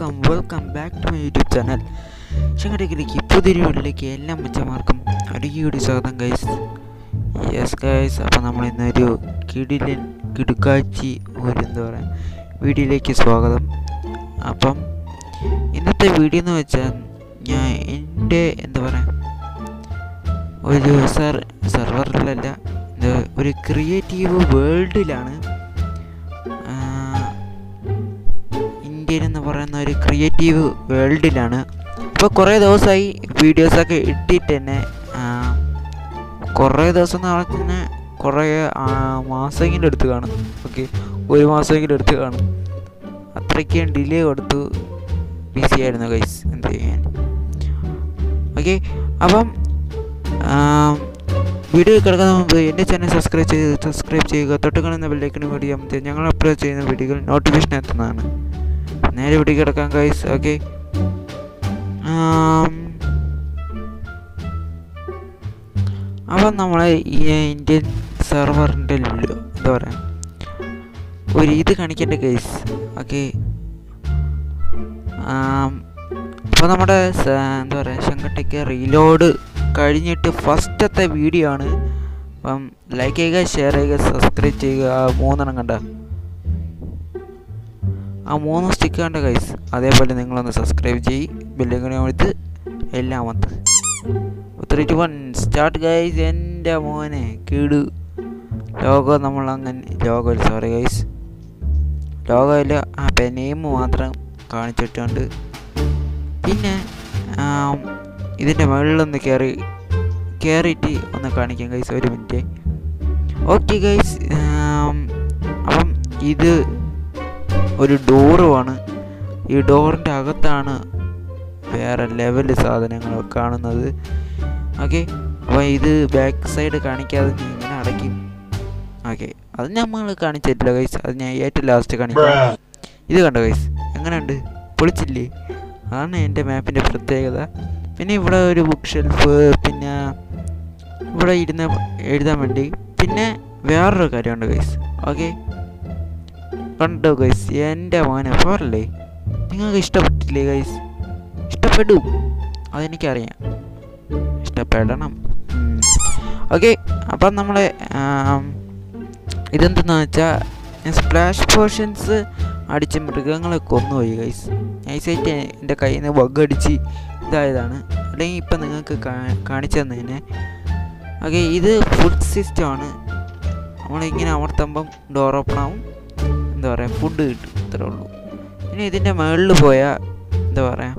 Welcome welcome back to my YouTube channel ശങ്കടക്കിലേക്ക് പുതിയൊരു വീട്ടിലേക്ക് എല്ലാ മച്ചന്മാർക്കും അടിയോടി സ്വാഗതം ഗൈസ് യെസ് ഗൈസ് അപ്പോൾ നമ്മൾ ഇന്നൊരു കിടിലൻ കിടുക്കാച്ചി ഒരു എന്താ പറയുക വീഡിയോയിലേക്ക് സ്വാഗതം അപ്പം ഇന്നത്തെ വീഡിയോ എന്ന് വെച്ചാൽ ഞാൻ എൻ്റെ എന്താ പറയുക ഒരു സർ സെർവറിലല്ല ഇത് ഒരു ക്രിയേറ്റീവ് വേൾഡിലാണ് ഇന്ത്യൻ എന്ന് പറയുന്ന ഒരു ക്രിയേറ്റീവ് വേൾഡിലാണ് ഇപ്പോൾ കുറേ ദിവസമായി വീഡിയോസൊക്കെ ഇട്ടിട്ട് തന്നെ ആ, കുറേ ദിവസം എന്ന് പറഞ്ഞാൽ തന്നെ കുറേ ആ, മാസമെങ്കിലും എടുത്ത് കാണും ഓക്കെ ഒരു മാസമെങ്കിലും എടുത്ത് കാണും അത്രയ്ക്കും ഡിലേ കൊടുത്തു ബിസി ആയിരുന്നു ഗൈസ് എന്ത് ചെയ്യാൻ ഓക്കെ അപ്പം വീഡിയോ കിടക്കുന്ന മുമ്പ് എൻ്റെ ചാനൽ സബ്സ്ക്രൈബ് ചെയ്ത് സബ്സ്ക്രൈബ് ചെയ്യുക തൊട്ട് കാണുന്ന ബെല്ലൈക്കനും കൂടി അമർത്തി ഞങ്ങൾ അപ്ലോഡ് ചെയ്യുന്ന വീഡിയോകൾ നോട്ടിഫിക്കേഷൻ എത്തുന്നതാണ് നേരെ വീഡിയോ കിടക്കാം ഗൈസ് ഓക്കെ അപ്പം നമ്മൾ ഈ ഇന്ത്യൻ സെർവറിൻ്റെ എന്താ പറയുക ഒരു ഇത് കാണിക്കേണ്ട ഗൈസ് ഓക്കെ അപ്പോൾ നമ്മുടെ സ- എന്താ പറയുക ശങ്കട്ടയ്ക്ക് റീലോഡ് കഴിഞ്ഞിട്ട് ഫസ്റ്റത്തെ വീഡിയോ ആണ് അപ്പം ലൈക്ക് ചെയ്യുക ഷെയർ ചെയ്യുക സബ്സ്ക്രൈബ് ചെയ്യുക ആ മൂന്നെണ്ണം കണ്ട ആ മൂന്ന് സ്റ്റിക്ക് കണ്ട ഗൈസ് അതേപോലെ നിങ്ങളൊന്ന് സബ്സ്ക്രൈബ് ചെയ്യ് ബെല്ലൈക്കണി കൊടുത്ത് എല്ലാം വന്ന് three two one start guys എൻ്റെ മോനെ കീട് ലോഗോ നമ്മൾ അങ്ങനെ ലോഗോ സോറി ഗൈസ് ലോഗോയില്ല ആ നെയിം മാത്രം കാണിച്ചിട്ടുണ്ട് പിന്നെ ആം, ഇതിൻ്റെ മുകളിലൊന്ന് കയറി കയറിയിട്ട് ഒന്ന് കാണിക്കാം ഗൈസ് ഒരു മിനിറ്റ് ഓക്കെ ഗൈസ് അപ്പം ഇത് ഒരു ഡോറുമാണ് ഈ ഡോറിൻ്റെ അകത്താണ് വേറെ ലെവൽ സാധനങ്ങൾ കാണുന്നത് ഓക്കെ അപ്പോൾ ഇത് ബാക്ക് സൈഡ് കാണിക്കാതെ ഞാൻ ഇങ്ങനെ അടയ്ക്കും ഓക്കെ അത് നമ്മൾ കാണിച്ചിട്ടില്ല ഗൈസ് അത് ഞാൻ ഏറ്റവും ലാസ്റ്റ് കാണിക്കാം ഇത് കണ്ടോ ഗൈസ് എങ്ങനെയുണ്ട് പൊളിച്ചില്ലേ അതാണ് എൻ്റെ മാപ്പിൻ്റെ പ്രത്യേകത പിന്നെ ഇവിടെ ഒരു ബുക്ക് ഷെൽഫ് പിന്നെ ഇവിടെ ഇരുന്ന് എഴുതാൻ വേണ്ടി പിന്നെ വേറൊരു കാര്യമുണ്ട് ഗൈസ് ഓക്കെ കണ്ടോ ഗൈസ് എൻ്റെ മോനെ പോരല്ലേ നിങ്ങൾക്ക് ഇഷ്ടപ്പെട്ടില്ലേ ഗൈസ് ഇഷ്ടപ്പെടും അതെനിക്കറിയാം ഇഷ്ടപ്പെടണം ഓക്കെ അപ്പം നമ്മൾ ഇതെന്തെന്ന് വെച്ചാൽ സ്പ്ലാഷ് പോർഷൻസ് അടിച്ച് മൃഗങ്ങളെ കൊന്നുപോയി ഗൈസ് നൈസായിട്ട് എൻ്റെ കയ്യിൽ നിന്ന് ബഗ് അടിച്ച് ഇതായതാണ് അല്ലെങ്കിൽ ഇപ്പം നിങ്ങൾക്ക് കാ- കാണിച്ചു തന്നതിനെ ഓക്കെ ഇത് ഫുഡ് സിസ്റ്റമാണ് നമ്മളിങ്ങനെ അമർത്തുമ്പം ഡോർ ഓപ്പൺ ആവും എന്താ പറയുക ഫുഡ് കിട്ടും ഇത്രേ ഉള്ളൂ പിന്നെ ഇതിൻ്റെ മുകളിൽ പോയാൽ എന്താ പറയുക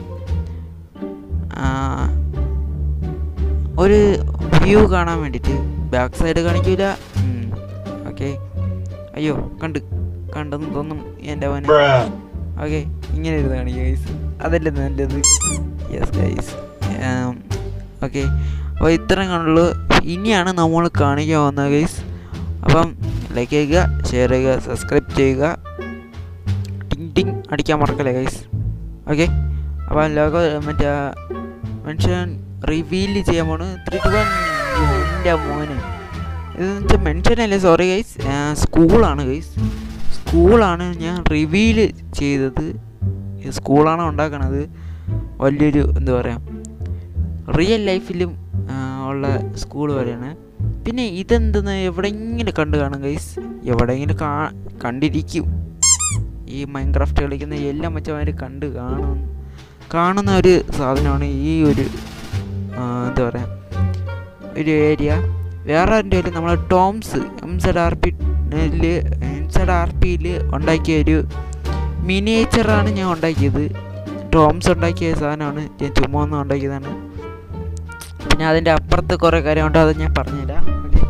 ഒരു വ്യൂ കാണാൻ വേണ്ടിയിട്ട് ബാക്ക് സൈഡ് കാണിക്കൂല ഓക്കെ അയ്യോ കണ്ട് കണ്ടെന്ന് തോന്നും എൻ്റെ അവന് ഓക്കെ ഇങ്ങനെ ഇരുന്ന് കാണിക്കുക ഗൈസ് അതല്ലേ നല്ലത് യെസ് ഗൈസ് ഓക്കെ അപ്പോൾ ഇത്രയും കണ്ടുള്ളൂ ഇനിയാണ് നമ്മൾ കാണിക്കാൻ പോകുന്നത് ഗൈസ് അപ്പം ലൈക്ക് ചെയ്യുക ഷെയർ ചെയ്യുക സബ്സ്ക്രൈബ് ചെയ്യുക ടിങ് ടിങ് അടിക്കാൻ മറക്കല്ലേ ഗൈസ് ഓക്കെ അപ്പം ലോക മറ്റേ മെൻഷൻ റിവീൽ ചെയ്യാൻ പോണ് ത്രീ ടു വൺ എൻ്റെ മോനെ ഇതെന്ന് വെച്ചാൽ മെൻഷൻ അല്ലേ സോറി ഗൈസ് സ്കൂളാണ് ഗൈസ് സ്കൂളാണ് ഞാൻ റിവീൽ ചെയ്തത് ഈ സ്കൂളാണ് ഉണ്ടാക്കണത് വലിയൊരു എന്താ പറയുക റിയൽ ലൈഫിലും ആ, ഉള്ള സ്കൂൾ പോലെയാണ് പിന്നെ ഇതെന്തെന്ന് എവിടെയെങ്കിലും കണ്ടു കാണും ഗൈസ് എവിടെയെങ്കിലും കാ കണ്ടിരിക്കും ഈ മൈൻക്രാഫ്റ്റ് കളിക്കുന്ന എല്ലാ മച്ചന്മാർ കണ്ട് കാണും കാണുന്ന ഒരു സാധനമാണ് ഈ ഒരു ആ, എന്താ പറയുക ഒരു ഏരിയ വേറെ എൻ്റെ കയ്യിൽ നമ്മൾ Tom's M Z R P M Z R പിയിൽ ഉണ്ടാക്കിയ ഒരു മിനിയേച്ചറാണ് ഞാൻ ഉണ്ടാക്കിയത് ടോംസ് ഉണ്ടാക്കിയ സാധനമാണ് ഞാൻ ചുമ്മാ ഒന്ന് ഉണ്ടാക്കിയതാണ് പിന്നെ അതിൻ്റെ അപ്പുറത്ത് കുറേ കാര്യമുണ്ട് അത് ഞാൻ പറഞ്ഞുതരാം ഓക്കെ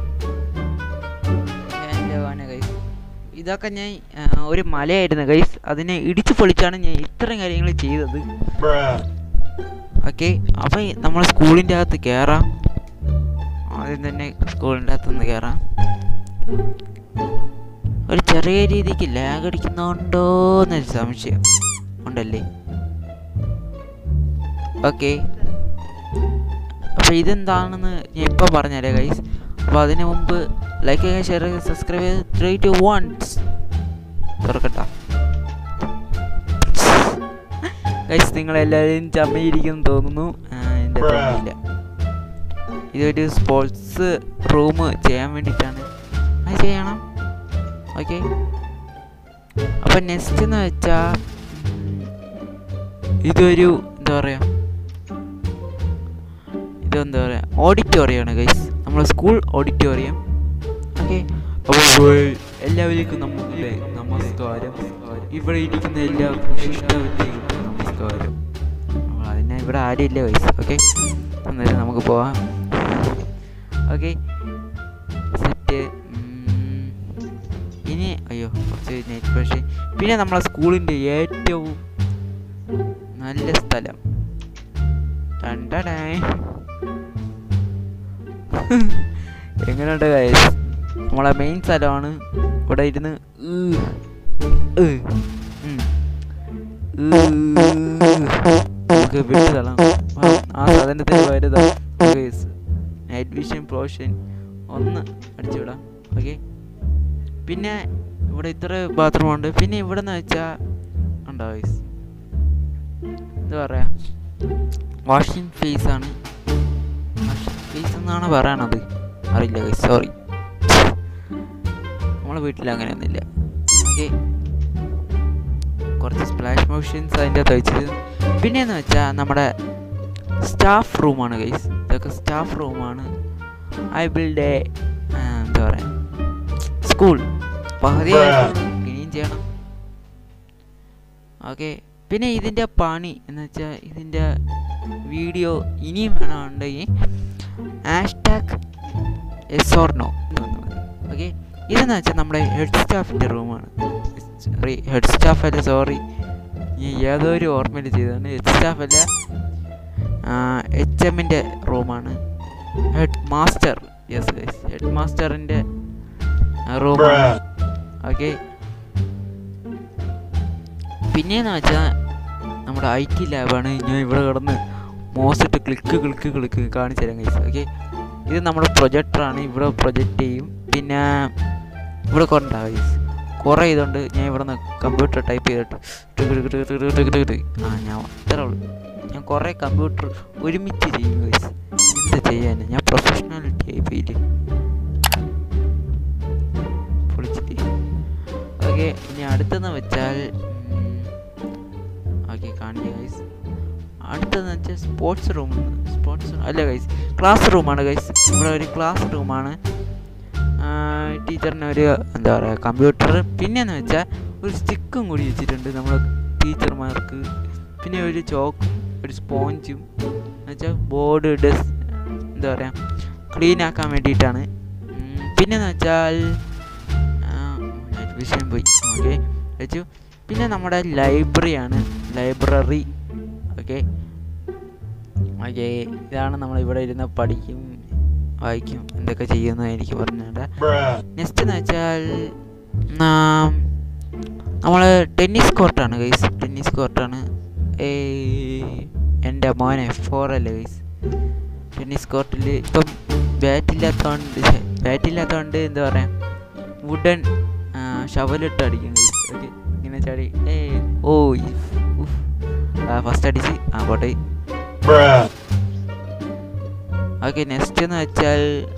എൻ്റെ മോനെ ഗൈസ് ഇതൊക്കെ ഞാൻ ആ, ഒരു മലയായിരുന്നു ഗൈസ് അതിനെ ഇടിച്ചു പൊളിച്ചാണ് ഞാൻ ഇത്രയും കാര്യങ്ങൾ ചെയ്തത് ഓക്കെ അപ്പം നമ്മൾ സ്കൂളിൻ്റെ അകത്ത് കയറാം ആദ്യം തന്നെ സ്കൂളിൻ്റെ അകത്തുനിന്ന് കയറാം ഒരു ചെറിയ രീതിക്ക് ലാഗ് അടിക്കുന്നുണ്ടോ എന്നൊരു സംശയം ഉണ്ടല്ലേ ഓക്കെ അപ്പോൾ ഇതെന്താണെന്ന് ഞാൻ ഇപ്പോൾ പറഞ്ഞുതരാം ഗൈസ് അപ്പോൾ അതിന് മുമ്പ് ലൈക്ക് ചെയ്യുക ഷെയർ ചെയ്യുക സബ്സ്ക്രൈബ് ചെയ്ത് ത്രീ ടു വൺസ് തുറക്കട്ട നിങ്ങൾ എല്ലാവരും ചമ്മയിരിക്കുന്നു തോന്നുന്നു ആ, എൻ്റെ തോന്നിയില്ല ഇതൊരു സ്പോർട്സ് റൂം ചെയ്യാൻ വേണ്ടിയിട്ടാണ് അത് ചെയ്യണം ഓക്കെ അപ്പം നെക്സ്റ്റ് എന്ന് വെച്ചാൽ ഇതൊരു എന്താ പറയുക ഇതെന്താ പറയുക ഓഡിറ്റോറിയമാണ് ഗൈസ് നമ്മളെ സ്കൂൾ ഓഡിറ്റോറിയം ഓക്കെ അപ്പോൾ എല്ലാവർക്കും നമ്മുടെ നമസ്കാരം ഇവിടെ ഇരിക്കുന്ന എല്ലാവർക്കും ഇഷ്ടമില്ലേക്കും നമസ്കാരം അപ്പോൾ അതിനെ ഇവിടെ ആരും ഇല്ല ഗൈസ് ഓക്കെ എന്നാലും നമുക്ക് പോവാം ഓക്കെ സെറ്റ് ഇനി അയ്യോ കുറച്ച് നെറ്റ് പക്ഷേ പിന്നെ നമ്മളെ സ്കൂളിൻ്റെ ഏറ്റവും നല്ല സ്ഥലം ടണ്ടടായ്. എങ്ങനെയുണ്ട് ഗൈസ് നമ്മളെ മെയിൻ സ്ഥലമാണ് ഇവിടെ ഇരുന്ന് ഊ, ഊ, ഉം. ഊ, നമുക്ക് വിട്ട് തള്ളാം ആ, ആ സാധനത്തിന് വരുതാ ഗൈസ് നൈറ്റ് വിഷൻ പ്രോഷൻ ഒന്ന് അടിച്ചുവിടാം ഓക്കെ പിന്നെ ഇവിടെ ഇത്ര ബാത്റൂം ഉണ്ട് പിന്നെ ഇവിടെ നിന്ന് വെച്ചാൽ ഉണ്ടോ ഗൈസ് എന്താ പറയാ വാഷിംഗ് ഫേസ് ആണ് വാഷിംഗ് ഫേസ് എന്നാണ് പറയണത് അറിയില്ല ഗൈസ് സോറി നമ്മളെ വീട്ടിൽ അങ്ങനെയൊന്നുമില്ല ഓക്കെ കുറച്ച് സ്പ്ലാഷ് മോഷൻസ് അതിൻ്റെ അകത്ത് വെച്ചത് പിന്നെയെന്ന് വെച്ചാൽ നമ്മുടെ സ്റ്റാഫ് റൂമാണ് ഗൈസ് ഇതൊക്കെ സ്റ്റാഫ് റൂമാണ് ഐ ബിൽഡ് എ എന്താ പറയുക സ്കൂൾ പകുതി ഇനിയും ചെയ്യണം ഓക്കെ പിന്നെ ഇതിൻ്റെ പണി എന്ന് വെച്ചാൽ ഇതിൻ്റെ വീഡിയോ ഇനിയും വേണമെന്നുണ്ടെങ്കിൽ hashtag yes or no okay ഇതെന്ന് വെച്ചാൽ നമ്മുടെ ഹെഡ് സ്റ്റാഫിൻ്റെ റൂമാണ് സോറി ഹെഡ് സ്റ്റാഫ് അല്ല സോറി ഏതോ ഒരു ഓർമ്മയിൽ ചെയ്തതാണ് ഹെഡ് സ്റ്റാഫ് അല്ല എച്ച് എമ്മിൻ്റെ റൂമാണ് head master yes yes head മാസ്റ്ററിൻ്റെ റൂമാണ് ഓക്കെ പിന്നെയെന്ന് വെച്ചാൽ നമ്മുടെ ഐ ടി ലാബാണ് ഞാൻ ഇവിടെ കിടന്ന് മോസിട്ട് ക്ലിക്ക് ക്ലിക്ക് ക്ലിക്ക് കാണിച്ചു തരാം കൈസ് ഓക്കെ ഇത് നമ്മുടെ പ്രൊജക്ടറാണ് ഇവിടെ പ്രൊജക്റ്റ് ചെയ്യും പിന്നെ ഇവിടെ കുറേ ഉണ്ടാവും കൈസ് കുറേ ഇതുണ്ട് ഞാൻ ഇവിടെ നിന്ന് കമ്പ്യൂട്ടർ ടൈപ്പ് ചെയ്തിട്ട് tick tick tick tick tick tick tick. ആ ഞാൻ അത്രേ ഉള്ളൂ ഞാൻ കുറേ കമ്പ്യൂട്ടർ ഒരുമിച്ച് ചെയ്യും കൈസ് എന്ത് ചെയ്യാൻ ഞാൻ പ്രൊഫഷണൽ ടൈപ്പ് ചെയ്യില്ല പൊളിച്ചിട്ട് ഓക്കെ ഇനി അടുത്തെന്ന് വെച്ചാൽ ഓക്കെ കാണിക്കുക ഗൈസ് അടുത്തെന്ന് വെച്ചാൽ സ്പോർട്സ് റൂം സ്പോർട്സ് അല്ല ഗൈസ് ക്ലാസ് റൂമാണ് ഗൈസ് ഇവിടെ ഒരു ക്ലാസ് റൂമാണ് ടീച്ചറിന് ഒരു എന്താ പറയുക കമ്പ്യൂട്ടർ പിന്നെന്ന് വെച്ചാൽ ഒരു സ്റ്റിക്കും കൂടി വെച്ചിട്ടുണ്ട് നമ്മൾ ടീച്ചർമാർക്ക് പിന്നെ ഒരു ചോക്കും ഒരു സ്പോഞ്ചും എന്നുവെച്ചാൽ ബോർഡ് ഡെസ് എന്താ പറയുക ക്ലീൻ ആക്കാൻ വേണ്ടിയിട്ടാണ് ഉം, പിന്നെന്ന് വെച്ചാൽ വിഷയം പോയി ഓക്കെ വെച്ചു പിന്നെ നമ്മുടെ ലൈബ്രറിയാണ് ലൈബ്രറി ഓക്കെ ഓക്കെ ഇതാണ് നമ്മൾ ഇവിടെ ഇരുന്ന് പഠിക്കും വായിക്കും എന്തൊക്കെ ചെയ്യുന്നു എനിക്ക് പറഞ്ഞുതരാം നെക്സ്റ്റ് എന്ന് വെച്ചാൽ നമ്മൾ ടെന്നീസ് കോർട്ടാണ് ഗൈസ് ടെന്നീസ് കോർട്ടാണ് ഏ എൻ്റെ മോനെ ഫോർ അല്ലേ ഗൈസ് ടെന്നീസ് കോർട്ടിൽ ഇപ്പം ബാറ്റില്ലാത്തതുകൊണ്ട് ബാറ്റില്ലാത്തതുകൊണ്ട് എന്താ പറയുക വുഡൻ ഷവലിട്ട് അടിക്കും ഗൈസ് ഓക്കെ ഇങ്ങനെ ചാടി ഏ ഓ ഫസ്റ്റ് അടിച്ച് ആ പോട്ടെ ഓക്കെ നെക്സ്റ്റ് എന്ന് വെച്ചാൽ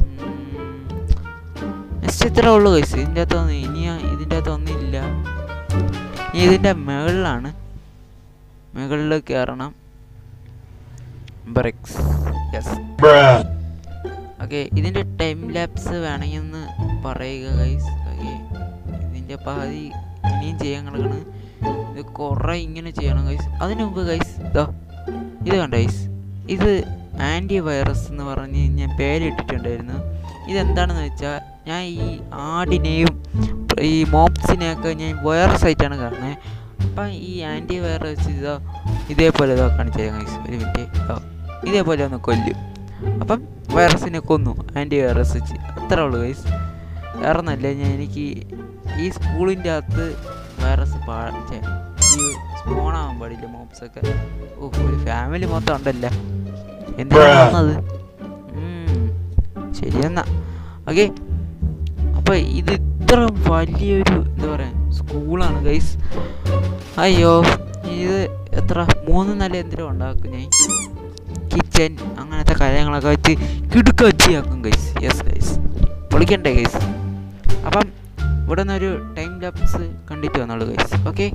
നെക്സ്റ്റ് ഇത്രേ ഉള്ളൂ ഗൈസ് ഇതിൻ്റെ അകത്തൊന്നും ഇനി ഇതിൻ്റെ അകത്തൊന്നുമില്ല ഇനി ഇതിൻ്റെ മുകളിലാണ് മുകളിൽ കയറണം ബ്രിക്സ് യെസ് ഓക്കെ ഇതിൻ്റെ ടൈം ലാപ്സ് വേണമെങ്കിൽ ഒന്ന് പറയുക ഗൈസ് ഓക്കെ ഇതിൻ്റെ പകുതി ഇനിയും ചെയ്യാൻ കിടക്കണ് ഇത് കുറേ ഇങ്ങനെ ചെയ്യണം ഗൈസ് അതിനു മുമ്പ് ഗൈസ് ഇതോ ഇത് കണ്ട ഗൈസ് ഇത് ആൻറ്റി വൈറസ് എന്ന് പറഞ്ഞ് ഞാൻ പേരിട്ടിട്ടുണ്ടായിരുന്നു ഇതെന്താണെന്ന് വെച്ചാൽ ഞാൻ ഈ ആടിനെയും ഈ മോപ്സിനെയൊക്കെ ഞാൻ വൈറസ് ആയിട്ടാണ് കാണുന്നത് അപ്പം ഈ ആൻറ്റി വൈറസ് ഇതോ ഇതേപോലെ ഇതോ കാണിച്ചു തരാം ഗൈസ് ഒരു മിനിറ്റ് ഇതോ ഇതേപോലെ ഒന്ന് കൊല്ലും അപ്പം വൈറസിനെ കൊന്നു ആൻറ്റി വൈറസ് വെച്ച് അത്രേ ഉള്ളൂ ഗൈസ് വേറെ ഒന്നല്ല ഞാൻ എനിക്ക് ഈ സ്കൂളിൻ്റെ അകത്ത് വൈറസ് പാ ഛെ, ഈ സ്പോണാവാൻ പാടില്ല മോപ്സൊക്കെ ഓ ഒരു ഫാമിലി മൊത്തം ഉണ്ടല്ലോ എന്തിനാണ് വന്നത് ഉം, ശരി എന്നാ ഓക്കെ അപ്പോൾ ഇത് ഇത്ര വലിയൊരു എന്താ പറയുക സ്കൂളാണ് ഗൈസ് അയ്യോ ഇത് എത്ര മൂന്ന് നില എന്തിനും ഉണ്ടാക്കും ഞാൻ കിച്ചൻ അങ്ങനത്തെ കാര്യങ്ങളൊക്കെ വെച്ച് കിടുക്കച്ചിയാക്കും ഗൈസ് യെസ് ഗൈസ് പൊളിക്കണ്ടേ ഗൈസ് അപ്പം ഇവിടെ നിന്നൊരു ടൈം ലാപ്സ് കണ്ടിട്ട് വന്നോളൂ ഗൈസ് ഓക്കെ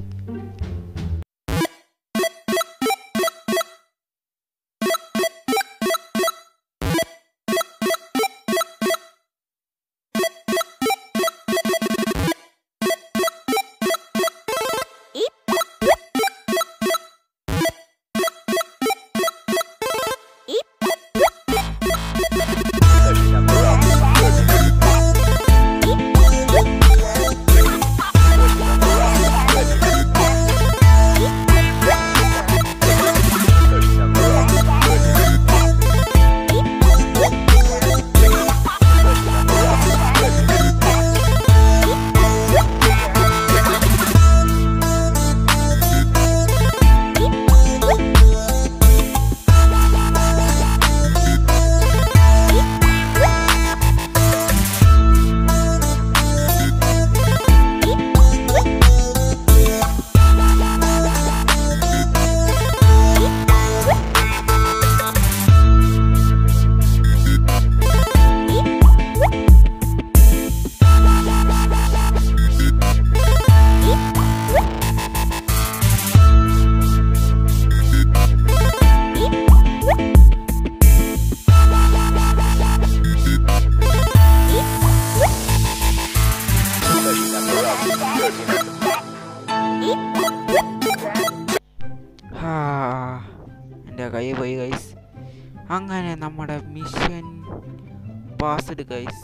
ഹാ, എൻ്റെ കൈ പോയി ഗൈസ് അങ്ങനെ നമ്മുടെ mission passed guys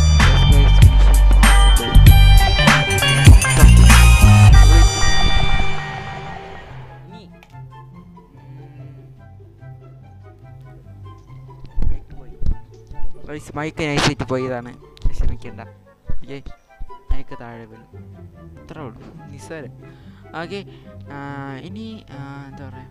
guys mike നൈസായിട്ട് പോയതാണ് ക്ഷമിക്കണ്ട ഓക്കെ മൈക്ക് താഴെ വീണു അത്രേ ഉള്ളൂ നിസ്സാരം ഓക്കെ ഇനി ആ, എന്താ പറയുക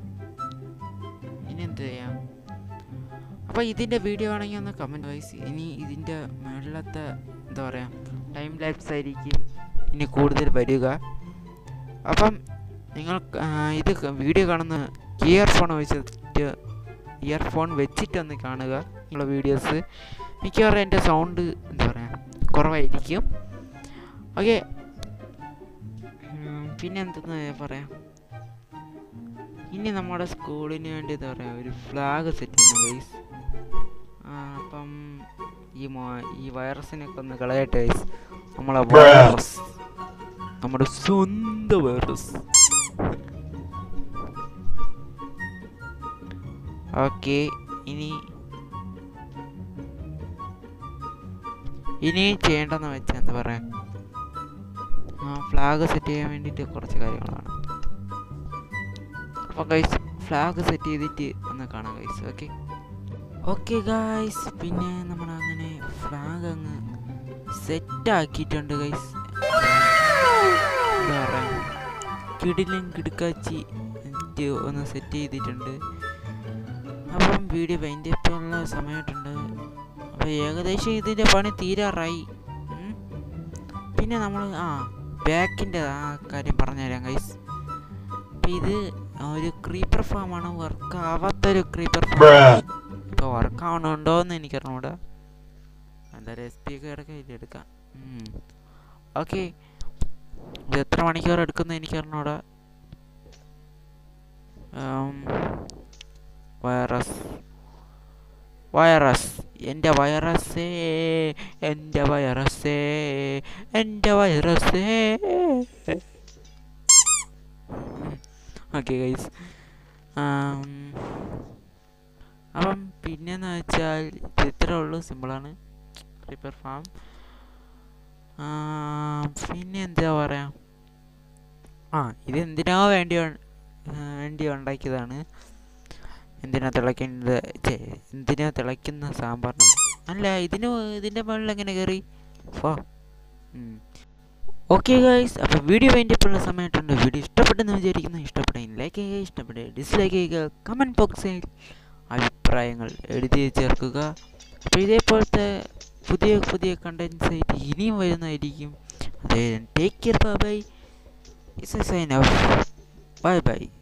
ഇനി എന്ത് ചെയ്യാം അപ്പോൾ ഇതിൻ്റെ വീഡിയോ ആണെങ്കിൽ ഒന്ന് കമൻറ്റ് വൈസ് ഇനി ഇതിൻ്റെ മുകളിലത്തെ എന്താ പറയുക ടൈം ലാപ്സ് ആയിരിക്കും ഇനി കൂടുതൽ വരിക അപ്പം നിങ്ങൾ ആ, ഇത് വീഡിയോ കാണുന്ന ഇയർഫോൺ വെച്ചിട്ട് ഇയർഫോൺ വെച്ചിട്ടൊന്ന് കാണുക നിങ്ങളുടെ വീഡിയോസ് മിക്കവാറും എൻ്റെ സൗണ്ട് എന്താ പറയുക കുറവായിരിക്കും ഓക്കെ പിന്നെ എന്തെന്ന് പറയാം ഇനി നമ്മുടെ സ്കൂളിന് വേണ്ടി എന്താ പറയുക ഒരു ഫ്ലാഗ് സെറ്റ് ചെയ്യണം ഗൈസ് അപ്പം ഈ മോ ഈ വൈറസിനൊക്കെ ഒന്ന് കളയട്ടെ ഗൈസ് നമ്മളെ വൈറസ് നമ്മുടെ സ്വന്തം വൈറസ് ഓക്കെ ഇനി ഇനി ചെയ്യേണ്ടെന്ന് വെച്ചാൽ എന്താ പറയാ ആ ഫ്ലാഗ് സെറ്റ് ചെയ്യാൻ വേണ്ടിയിട്ട് കുറച്ച് കാര്യങ്ങളാണ് അപ്പോൾ ഗൈസ് ഫ്ലാഗ് സെറ്റ് ചെയ്തിട്ട് ഒന്ന് കാണാം ഗൈസ് ഓക്കെ ഓക്കെ ഗൈസ് പിന്നെ നമ്മൾ അങ്ങനെ ഫ്ലാഗ് അങ്ങ് സെറ്റ് ആക്കിയിട്ടുണ്ട് ഗൈസ് എന്താ പറയുക കിടിലും കിടുക്കാച്ചി എന്നിട്ട് ഒന്ന് സെറ്റ് ചെയ്തിട്ടുണ്ട് അപ്പം വീഡിയോ വൈൻഡ് ഉള്ള സമയമായിട്ടുണ്ട് അപ്പോൾ ഏകദേശം ഇതിൻ്റെ പണി തീരാറായി ഉം. പിന്നെ നമ്മൾ ആ ബാക്കിൻ്റെ ആ കാര്യം പറഞ്ഞുതരാം ഗൈസ് അപ്പം ഇത് ഒരു ക്രീപ്പർ ഫാമാണ് വർക്ക് ആവാത്തൊരു ക്രീപ്പർ ഫാം ഇപ്പോൾ വർക്ക് ആവണുണ്ടോ എന്ന് എനിക്കറിഞ്ഞൂടാ എന്തായാലും എസ് പി ഒക്കെ ഇടയ്ക്ക് ഇതിലെടുക്കാം ഓക്കെ ഇത് എത്ര മണിക്കൂർ എടുക്കുന്ന എനിക്കറിഞ്ഞൂടാ വൈറസ് വൈറസ് എൻ്റെ വൈറസേ എൻ്റെ വൈറസേ എൻ്റെ വൈറസേ ഓക്കെ ഗൈസ് അപ്പം പിന്നെന്ന് വെച്ചാൽ ഇത് ഇത്രേ ഉള്ളൂ സിമ്പിളാണ് റിപ്പയർ ഫാം പിന്നെ എന്താ പറയാ ആ ഇത് എന്തിനോ വേണ്ടി ഉ- ആ, വേണ്ടി ഉണ്ടാക്കിയതാണ് എന്തിനാ തിളയ്ക്കുന്നത് ഛെ, എന്തിനാ തിളയ്ക്കുന്ന സാമ്പാറിന് അല്ല ഇതിന് ഇതിൻ്റെ മുകളിൽ എങ്ങനെ കയറി ഫോ ഓക്കെ ഗൈസ് അപ്പോൾ വീഡിയോ വേണ്ടിയപ്പോഴുള്ള സമയമായിട്ടുണ്ട് വീഡിയോ ഇഷ്ടപ്പെട്ടെന്ന് വിചാരിക്കുന്നു ഇഷ്ടപ്പെട്ടെങ്കിൽ ലൈക്ക് ചെയ്യുക ഇഷ്ടപ്പെട്ടെ ഡിസ്ലൈക്ക് ചെയ്യുക കമൻറ്റ് ബോക്സിൽ അഭിപ്രായങ്ങൾ എഴുതി ചേർക്കുക അപ്പോൾ ഇതേപോലത്തെ പുതിയ പുതിയ കണ്ടൻസ് ആയിട്ട് ഇനിയും വരുന്നതായിരിക്കും അതേ take care bye is a sign off bye by